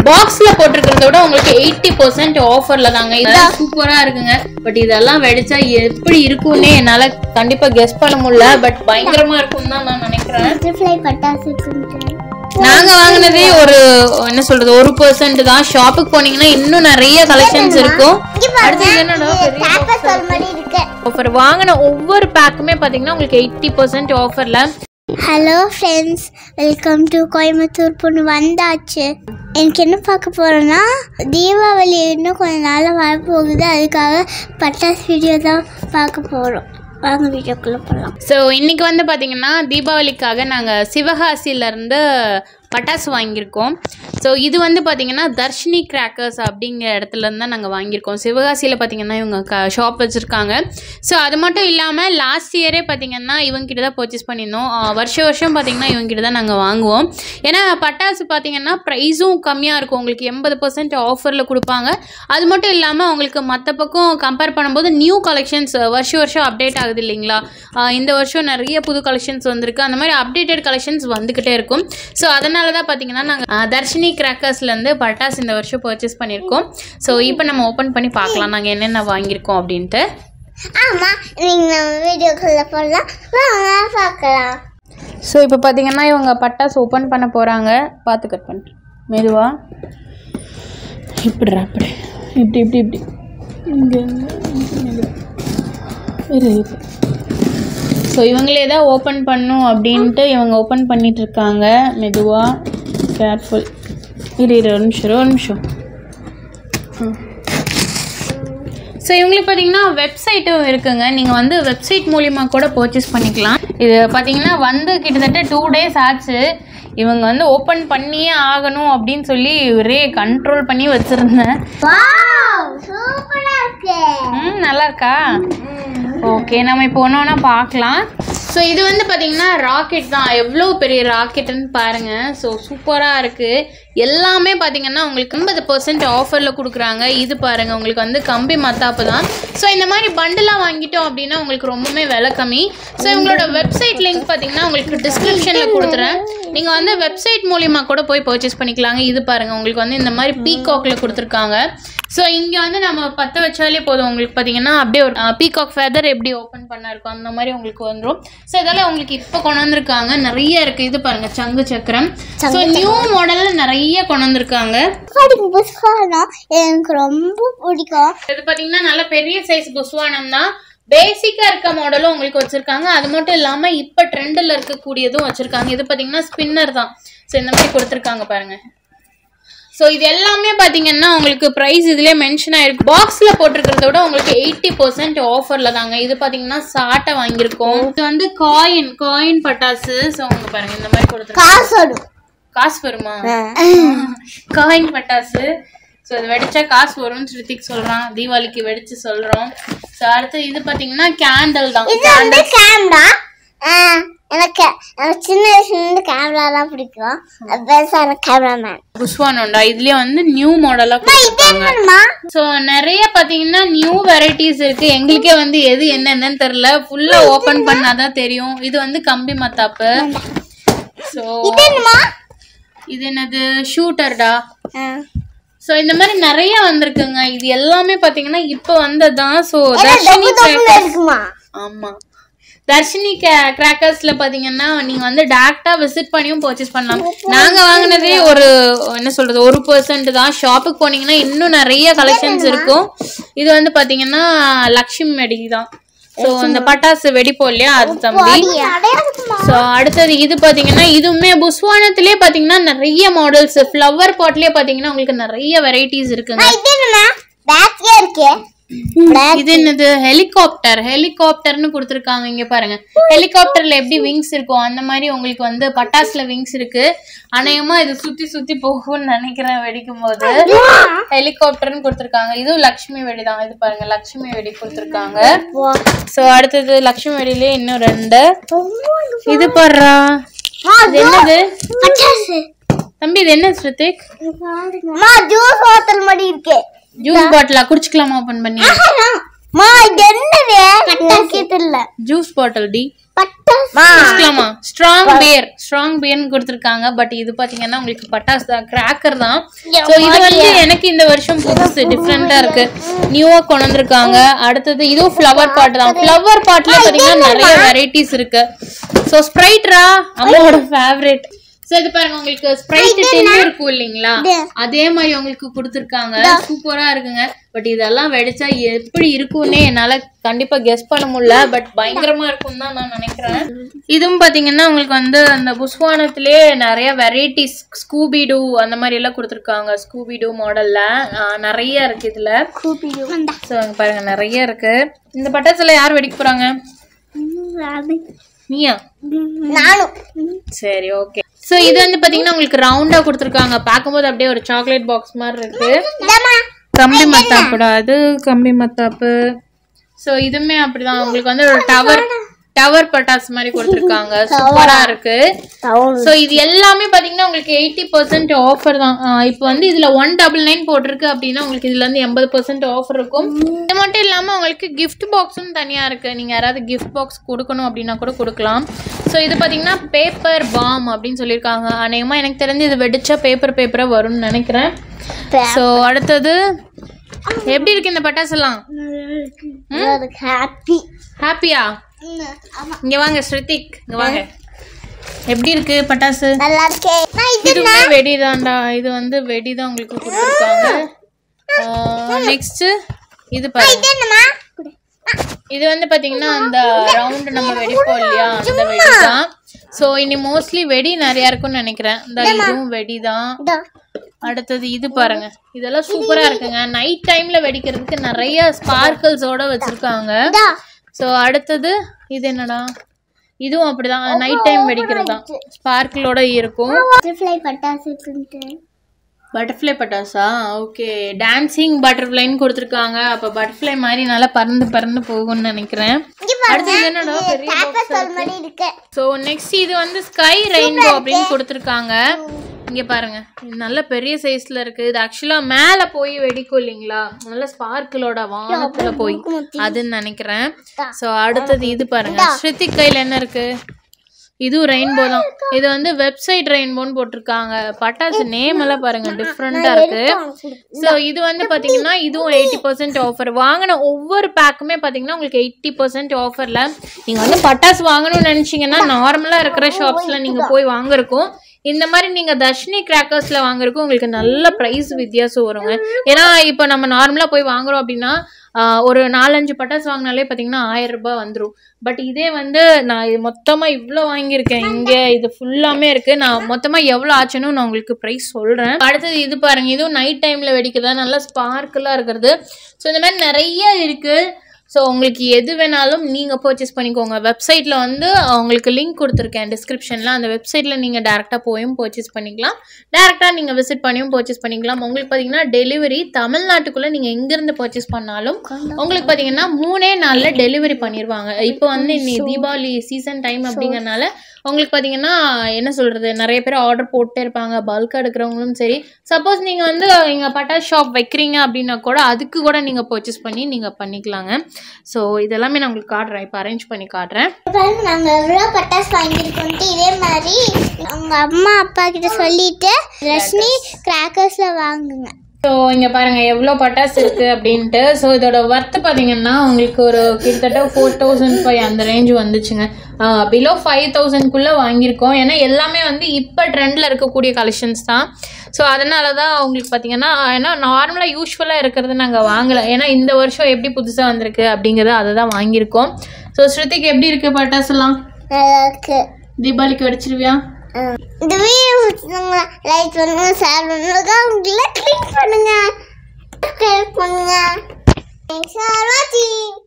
பாக்ஸ்ல போட்டிருக்கிறத விட உங்களுக்கு எயிட்டி பர்சன்ட் ஆஃபர்ல தாங்க இதெல்லாம் சூப்பரா இருக்குங்க பட் இதெல்லாம் வெடிச்சா எப்படி இருக்கும்னே என்னால கண்டிப்பா கெஸ் பண்ண முடியல பட் பயங்கரமா இருக்கும் தான் நான் நினைக்கிறேன் பட்டர்ஃப்ளை பட்டாசு இருக்குன்ட்டு. நாங்க வாங்குனதே ஒரு என்ன சொல்றது ஒரு பர்சன்ட் தான் ஷாப்புக்கு போனீங்கன்னா இன்னும் நிறைய கலெக்ஷன்ஸ் இருக்கும் இங்க பாருங்க, அடுத்து என்னடா இது பெரிய tapper doll மாதிரி இருக்கு ஆஃபர் வாங்கின ஒவ்வொரு பேக்குமே பாத்தீங்கன்னா உங்களுக்கு எயிட்டி பர்சன்ட் ஆஃபர்ல hello friends welcome to Coimbatore பொண்ணு வந்தாச்சு எனக்கு என்ன பார்க்க போகிறோன்னா தீபாவளி இன்னும் கொஞ்ச நாளில் வரப்போகுது அதுக்காக பட்டாசு வீடியோ தான் பார்க்க போகிறோம் வாங்க வீடியோக்குள்ளே போகலாம் ஸோ இன்னைக்கு வந்து பார்த்தீங்கன்னா தீபாவளிக்காக நாங்கள் சிவகாசியிலேருந்து பட்டாசு வாங்கியிருக்கோம் ஸோ இது வந்து பார்த்தீங்கன்னா தர்ஷினி கிராக்கர்ஸ் அப்படிங்கிற இடத்துல இருந்து தான் நாங்கள் வாங்கியிருக்கோம் சிவகாசியில் பார்த்தீங்கன்னா இவங்க க ஷாப் வச்சுருக்காங்க ஸோ அது மட்டும் இல்லாமல் லாஸ்ட் இயரே பார்த்தீங்கன்னா இவங்ககிட்ட தான் பர்ச்சேஸ் பண்ணியிருந்தோம் ஆ, வருஷம் வருஷம் பார்த்தீங்கன்னா இவங்ககிட்ட தான் நாங்கள் வாங்குவோம் ஏன்னா பட்டாசு பார்த்தீங்கன்னா ப்ரைஸும் கம்மியாக இருக்கும் உங்களுக்கு எண்பது பர்சன்ட் ஆஃபரில் கொடுப்பாங்க அது மட்டும் இல்லாமல் உங்களுக்கு மற்ற பக்கம் கம்பேர் பண்ணும்போது நியூ கலெக்ஷன்ஸ் வருஷம் வருஷம் அப்டேட் ஆகுது இல்லைங்களா ஆஹ் இந்த வருஷம் நிறைய புது கலெக்ஷன்ஸ் வந்திருக்கு அந்த மாதிரி அப்டேட்டட் கலெக்ஷன்ஸ் வந்துக்கிட்டே இருக்கும் ஸோ அதனால தான் பார்த்தீங்கன்னா நாங்கள் தர்ஷினி கிராக்கர்ஸ்லேருந்து பட்டாஸ் இந்த வருஷம் பர்ச்சேஸ் பண்ணியிருக்கோம் ஸோ இப்போ நம்ம ஓப்பன் பண்ணி பார்க்கலாம் நாங்கள் என்னென்ன வாங்கியிருக்கோம் அப்படின்ட்டு ஆமாம் நீங்கள் நம்ம வீடியோக்குள்ளே போகலாம் வாங்க பார்க்கலாம் ஸோ இப்போ பார்த்தீங்கன்னா இவங்க பட்டாசு ஓப்பன் பண்ண போகிறாங்க பார்த்து கட் பண்ணி மெதுவா இப்படிடா அப்படி இப்படி இப்படி இப்படி இங்கே இரு ஸோ இவங்களே தான் ஓப்பன் பண்ணும் அப்படின்ட்டு இவங்க ஓப்பன் பண்ணிட்டு இருக்காங்க மெதுவாக கேர்ஃபுல் இரு இரு ஒரு நிமிஷம் இரு, ஒரு நிமிஷம் ஸோ இவங்களுக்கு பார்த்தீங்கன்னா வெப்சைட்டும் இருக்குங்க நீங்கள் வந்து வெப்சைட் மூலிமா கூட பர்ச்சேஸ் பண்ணிக்கலாம் இது பார்த்தீங்கன்னா வந்து கிட்டத்தட்ட டூ டேஸ் ஆச்சு இவங்க வந்து ஓப்பன் பண்ணியே ஆகணும் அப்படின்னு சொல்லி ஒரே கண்ட்ரோல் பண்ணி வச்சுருந்தேன் வாவ் சூப்பராக இருக்கு ம் நல்லா இருக்கா ஓகே நம்ம இப்போ ஒன்று ஒன்றா பார்க்கலாம் ஸோ இது வந்து பார்த்தீங்கன்னா ராக்கெட் தான் எவ்வளோ பெரிய ராக்கெட்டுன்னு பாருங்கள் ஸோ சூப்பராக இருக்குது எல்லாமே பார்த்தீங்கன்னா உங்களுக்கு ஐம்பது பர்சன்ட் ஆஃபரில் கொடுக்குறாங்க இது பாருங்கள் உங்களுக்கு வந்து கம்பி மத்தாப்பு தான் ஸோ இந்த மாதிரி பண்டலாக வாங்கிட்டோம் அப்படின்னா உங்களுக்கு ரொம்பவுமே விலை கம்மி ஸோ இவங்களோட வெப்சைட் லிங்க் பார்த்தீங்கன்னா உங்களுக்கு டிஸ்கிரிப்ஷனில் கொடுத்துறேன் நீங்கள் வந்து வெப்சைட் மூலிமா கூட போய் பர்ச்சேஸ் பண்ணிக்கலாங்க இது பாருங்கள் உங்களுக்கு வந்து இந்த மாதிரி பீகாக்ல கொடுத்துருக்காங்க ஸோ இங்கே வந்து நம்ம பற்ற வச்சாலே போதும் உங்களுக்கு பார்த்தீங்கன்னா அப்படியே ஒரு பீகாக் ஃபெதர் எப்படி ஓப்பன் பண்ண இருக்கும் அந்த மாதிரி உங்களுக்கு வந்துடும் ஸோ இதெல்லாம் உங்களுக்கு இப்போ கொண்டு வந்திருக்காங்க நிறைய இருக்குது இது பாருங்கள் சங்கு சக்கரம் ஸோ நியூ மாடலில் நிறைய கொண்டு வந்திருக்காங்க படிக்க புஸ்காரம் எனக்கு ரொம்ப பிடிக்கும் இது பார்த்தீங்கன்னா நல்ல பெரிய சைஸ் புஸ்வானம் தான் பேசிக்காக இருக்க மாடலும் உங்களுக்கு வச்சுருக்காங்க அது மட்டும் இல்லாமல் இப்போ ட்ரெண்டில் இருக்கக்கூடியதும் வச்சுருக்காங்க இது பார்த்தீங்கன்னா ஸ்பின்னர் தான் ஸோ இந்த மாதிரி கொடுத்துருக்காங்க பாருங்க ஸோ இது எல்லாமே பார்த்தீங்கன்னா உங்களுக்கு ப்ரைஸ் இதுலேயே மென்ஷன் ஆயிருக்கு பாக்ஸில் போட்டிருக்கிறத விட உங்களுக்கு எயிட்டி பர்சன்ட் ஆஃபரில் தாங்க இது பார்த்தீங்கன்னா சாட்டை வாங்கியிருக்கோம் இது வந்து காயின் காயின் பட்டாசு ஸோ உங்க பாருங்க இந்த மாதிரி கொடுத்துருக்காங்க காசு வரும் காசு வருமா காயின் பட்டாசு ஸோ இது வெடிச்சா காசு வரும்னு ஸ்ருதிக் சொல்றான் தீபாவளிக்கு வெடிச்சு சொல்றோம் ஸோ அடுத்து இது பாத்தீங்கன்னா கேண்டல் தான் இது வந்து கேமரா எனக்கு எனக்கு சின்ன வயசுலேருந்து கேமராலாம் பிடிக்கும் பெருசான கேமராமேன் புஷ்வானோண்டா இதுலயே வந்து நியூ மாடலா கொடுத்துருக்காங்க என்னம்மா ஸோ நிறைய பாத்தீங்கன்னா நியூ வெரைட்டிஸ் இருக்கு எங்களுக்கே வந்து எது என்னென்னு தெரியல ஃபுல்லா ஓபன் பண்ணாதான் தெரியும் இது வந்து கம்பி மத்தாப்பு ஸோ இது என்னம்மா இது என்னது ஷூட்டர்டா ஆ. ஸோ இந்த மாதிரி நிறைய வந்திருக்குங்க இது எல்லாமே பாத்தீங்கன்னா இப்போ வந்ததுதான் ஸோ ஏன்னா தர்ஷினி தொப்பு தொப்புல crackers- இருக்குமா ஆமா தர்ஷினி கிராக்கர்ஸ்ல பாத்தீங்கன்னா நீங்க வந்து டேரக்டா விசிட் பண்ணியும் பர்ச்சேஸ் பண்ணலாம் நாங்க வாங்குனதே ஒரு என்ன சொல்றது ஒரு பர்சன்ட் தான் ஷாப்புக்கு போனீங்கன்னா இன்னும் நிறைய கலெக்ஷன்ஸ் இருக்கும் இது வந்து பாத்தீங்கன்னா லக்ஷ்மி வெடி தான் ஸோ இந்த பட்டாசு வெடிப்போம் இல்லையா அது தம்பி ஸோ அடுத்தது இது பாத்தீங்கன்னா இதுவுமே புஸ்வானத்திலே பாத்தீங்கன்னா நிறைய மாடல்ஸ் ஃப்ளவர் பாட்லயே பாத்தீங்கன்னா உங்களுக்கு நிறைய வெரைட்டிஸ் இருக்குங்க இது என்னம்மா பேக்கே இருக்கே இது என்னது ஹெலிகாப்டர் ஹெலிகாப்டர்னு கொடுத்துருக்காங்க இங்க பாருங்க ஹெலிகாப்டர்ல எப்படி விங்ஸ் இருக்கும் அந்த மாதிரி உங்களுக்கு வந்து பட்டாசுல விங்ஸ் இருக்கு அநேகமா இது சுத்தி சுத்தி போகும்னு நினைக்கிறேன் வெடிக்கும் போது ஹெலிகாப்டர்னு கொடுத்துருக்காங்க இதுவும் லக்ஷ்மி வெடி தான் இது பாருங்க லக்ஷ்மி வெடி கொடுத்துருக்காங்க சோ அடுத்தது லக்ஷ்மி வெடியிலே இன்னும் ரெண்டு இது பாடுறா இது என்னது பட்டாசு தம்பி இது என்ன ஸ்ருதிக் அம்மா ஜூஸ் ஹோட்டல் மாதிரி இருக்கே ஜூஸ் பாட்டிலா குடிச்சுக்கலாமா ஓபன் பண்ணி மா இது என்னது எனக்கு தெரியல ஜூஸ் பாட்டில் டி பட்டாசு குடிக்கலாமா ஸ்ட்ராங் பியர் ஸ்ட்ராங் பியர்னு கொடுத்துருக்காங்க பட் இது பாத்தீங்கன்னா உங்களுக்கு பட்டாசு தான் கிராக்கர் தான் ஸோ இது வந்து எனக்கு இந்த வருஷம் புதுசு டிஃப்ரெண்டா இருக்கு நியூவா கொண்டு வந்திருக்காங்க அடுத்தது இதுவும் ஃப்ளவர் பாட் தான் ஃப்ளவர் பாட்ல பாத்தீங்கன்னா நிறைய வெரைட்டிஸ் இருக்கு ஸோ ஸ்ப்ரைட்ரா அம்மாவோட ஃபேவரட் ஸோ இது பாருங்க உங்களுக்கு ஸ்ப்ரைட் டென் இருக்கும் இல்லைங்களா அதே மாதிரி உங்களுக்கு கொடுத்துருக்காங்க சூப்பரா இருக்குங்க பட் இதெல்லாம் வெடிச்சா எப்படி இருக்கும்னே என்னால கண்டிப்பா கெஸ் பண்ண முடியல பட் பயங்கரமா இருக்கும் தான் நான் நினைக்கிறேன் இதுவும் பாத்தீங்கன்னா உங்களுக்கு வந்து அந்த புஷ்வானத்திலே நிறைய வெரைட்டிஸ் ஸ்கூபிடு அந்த மாதிரி எல்லாம் கொடுத்துருக்காங்க ஸ்கூபிடு மாடல்ல நிறைய இருக்கு இதுல ஸோ பாருங்க நிறைய இருக்கு இந்த பட்டாசுல யார் வெடிக்க போறாங்க நீயா நானும் சரி ஓகே ஸோ இது வந்து பாத்தீங்கன்னா உங்களுக்கு ரவுண்டா கொடுத்துருக்காங்க பார்க்கும்போது அப்படியே ஒரு சாக்லேட் பாக்ஸ் மாதிரி இருக்கு கம்பி மத்தாப்புடா அது கம்பி மத்தாப்பு ஸோ இதுவுமே அப்படிதான் உங்களுக்கு வந்து ஒரு டவர் டவர் பட்டாசு மாதிரி கொடுத்துருக்காங்க சூப்பரா இருக்கு ஸோ இது எல்லாமே பாத்தீங்கன்னா உங்களுக்கு எயிட்டி பர்சன்ட் ஆஃபர் தான் ஆஹ் இப்போ வந்து இதுல ஒன் டபுள் நைன் போட்டிருக்கு அப்படின்னா உங்களுக்கு இதுல இருந்து எண்பது பர்சன்ட் ஆஃபர் இருக்கும் இது மட்டும் இல்லாம உங்களுக்கு gift பாக்ஸும் தனியா இருக்கு நீங்க யாராவது gift பாக்ஸ் கொடுக்கணும் அப்படின்னா கூட கொடுக்கலாம் ஸோ இது பாத்தீங்கன்னா பேப்பர் பாம் அப்படின்னு சொல்லியிருக்காங்க அநேகமா எனக்கு தெரிஞ்சு இது வெடிச்சா பேப்பர் பேப்பரா வரும்னு நினைக்கிறேன் ஸோ அடுத்தது எப்படி இருக்கு இந்த பட்டாசெல்லாம் ஹாப்பி ஹாப்பியா இங்க வாங்க ஸ்ருதிக் இங்க வாங்க எப்படி இருக்கு பட்டாசு நல்லா இருக்கே நான் இது இதுவுமே வெடிதான்டா இது வந்து வெடிதான் உங்களுக்கு கொடுத்துருக்காங்க நெக்ஸ்ட் இது பாருங்க என்னம்மா இது வந்து பாத்தீங்கன்னா அந்த ரவுண்ட் நம்ம வெடிப்போம் இல்லையா அந்த வெடிதான் சோ இனி மோஸ்ட்லி வெடி நிறைய இருக்கும்னு நினைக்கிறேன் இந்த இதுவும் வெடிதான் இதோ அடுத்தது இது பாருங்க இதெல்லாம் சூப்பரா இருக்குங்க நைட் டைம்ல வெடிக்கிறதுக்கு நிறைய ஸ்பார்க்கிள்ஸோட வச்சிருக்காங்க இதோ சோ அடுத்தது இது என்னடா இதுவும் அப்படிதான் நைட் டைம் வெடிக்கிறது தான் ஸ்பார்க்கிளோட இருக்கும் பட்டர்ஃப்ளை பட்டாசு இருக்குன்ட்டு பட்டர்ஃப்ளை பட்டாசா ஓகே டான்சிங் பட்டர்ஃப்ளைன்னு கொடுத்துருக்காங்க அப்போ பட்டர்ஃப்ளை மாதிரி நல்லா பறந்து பறந்து போகும்னு நினைக்கிறேன் அடுத்து இது என்னடா பெரிய பேப்பர் சொல் மாதிரி இருக்கு ஸோ நெக்ஸ்ட் இது வந்து ஸ்கை ரெயின்போ அப்படின்னு கொடுத்துருக்காங்க இங்க பாருங்க இது நல்ல பெரிய சைஸ்ல இருக்கு இது ஆக்சுவலா மேல போய் வெடிக்கும் இல்லைங்களா நல்ல ஸ்பார்க்கிளோட வானத்துல போய் அதுன்னு நினைக்கிறேன் ஸோ அடுத்தது இது பாருங்க ஸ்ருதிக் கையில என்ன இருக்கு இதுவும் ரெயின்போ தான் இது வந்து வெப்சைட் ரெயின்போன்னு போட்டிருக்காங்க பட்டாசு நேம் எல்லாம் பாருங்க டிஃப்ரெண்டா இருக்கு ஸோ இது வந்து பாத்தீங்கன்னா இதுவும் எயிட்டி பர்சன்ட் ஆஃபர் வாங்கின ஒவ்வொரு பேக்குமே பாத்தீங்கன்னா உங்களுக்கு எயிட்டி பர்சன்ட் ஆஃபர்ல நீங்க வந்து பட்டாசு வாங்கணும்னு நினைச்சீங்கன்னா நார்மலா இருக்கிற ஷாப்ஸ்ல நீங்க போய் வாங்குறக்கும் இந்த மாதிரி நீங்க தர்ஷினி கிராக்கர்ஸ்ல வாங்குறதுக்கும் உங்களுக்கு நல்ல பிரைஸ் வித்தியாசம் வருங்க ஏன்னா இப்போ நம்ம நார்மலா போய் வாங்குறோம் அப்படின்னா ஆஹ், ஒரு நாலஞ்சு பட்டாசு வாங்கினாலே பாத்தீங்கன்னா ஆயிரம் ரூபாய் வந்துரும் பட் இதே வந்து நான் இது மொத்தமா இவ்வளோ வாங்கியிருக்கேன் இங்க இது ஃபுல்லாமே இருக்கு நான் மொத்தமா எவ்வளோ ஆச்சுன்னு நான் உங்களுக்கு ப்ரைஸ் சொல்றேன் அடுத்தது இது பாருங்க இதுவும் நைட் டைம்ல வெடிக்கிறதா நல்லா ஸ்பார்க்கெல்லாம் இருக்கிறது ஸோ இந்த மாதிரி நிறைய இருக்கு ஸோ உங்களுக்கு எது வேணாலும் நீங்கள் பர்ச்சேஸ் பண்ணிக்கோங்க வெப்சைட்டில் வந்து உங்களுக்கு லிங்க் கொடுத்துருக்கேன் டிஸ்கிரிப்ஷனில் அந்த வெப்சைட்டில் நீங்கள் டேரெக்டாக போயும் பர்ச்சேஸ் பண்ணிக்கலாம் டேரெக்டாக நீங்கள் விசிட் பண்ணியும் பர்ச்சேஸ் பண்ணிக்கலாம் உங்களுக்கு பார்த்தீங்கன்னா டெலிவரி தமிழ்நாட்டுக்குள்ளே நீங்கள் எங்கேருந்து பர்ச்சேஸ் பண்ணாலும் உங்களுக்கு பார்த்தீங்கன்னா மூணே நாளில் டெலிவரி பண்ணிடுவாங்க இப்போ வந்து இன்னி தீபாவளி சீசன் டைம் அப்படிங்கறனால உங்களுக்கு பார்த்தீங்கன்னா என்ன சொல்கிறது நிறைய பேர் ஆர்டர் போட்டே இருப்பாங்க பல்காக எடுக்கிறவங்களும் சரி சப்போஸ் நீங்கள் வந்து இங்கே பட்டாஸ் ஷாப் வைக்கிறீங்க அப்படின்னா கூட அதுக்கு கூட நீங்கள் பர்ச்சேஸ் பண்ணி நீங்கள் பண்ணிக்கலாங்க ஸோ இதெல்லாமே நான் உங்களுக்கு காட்டுறேன் இப்போ அரேஞ்ச் பண்ணி காட்டுறேன் பாருங்க நாங்க எவ்வளோ பட்டாசு வாங்கியிருக்கோன்ட்டு இதே மாதிரி உங்க அம்மா அப்பா கிட்ட சொல்லிட்டு ரஷ்மி கிராக்கர்ஸ்ல வாங்குங்க ஸோ இங்கே பாருங்க எவ்வளோ பட்டாசு இருக்கு அப்படின்ட்டு ஸோ இதோட ஒர்த்து பார்த்தீங்கன்னா உங்களுக்கு ஒரு கிட்டத்தட்ட ஃபோர் தௌசண்ட் ஃபைவ் அந்த ரேஞ்ச் வந்துச்சுங்க பிலோ ஃபைவ் தௌசண்ட்குள்ளே வாங்கியிருக்கோம் ஏன்னா எல்லாமே வந்து இப்போ ட்ரெண்டில் இருக்கக்கூடிய கலெக்ஷன்ஸ் தான் ஸோ அதனால தான் உங்களுக்கு பார்த்தீங்கன்னா ஏன்னா நார்மலாக யூஸ்வலாக இருக்கிறது நாங்கள் வாங்கலை ஏன்னா இந்த வருஷம் எப்படி புதுசாக வந்திருக்கு அப்படிங்கிறத அதை தான் வாங்கியிருக்கோம் ஸோ ஸ்ருதிக்கு எப்படி இருக்கு பட்டாசுலாம் நல்லா இருக்கு தீபாவளிக்கு வெடிச்சிருவியா இந்த வீடியோ பிடிச்சிருந்தா லைக் பண்ணுங்க ஷேர் பண்ணுங்க உங்களை கிளிக் பண்ணுங்க சப்ஸ்கிரைப் பண்ணுங்க தேங்க்ஸ் ஃபார் வாட்சிங்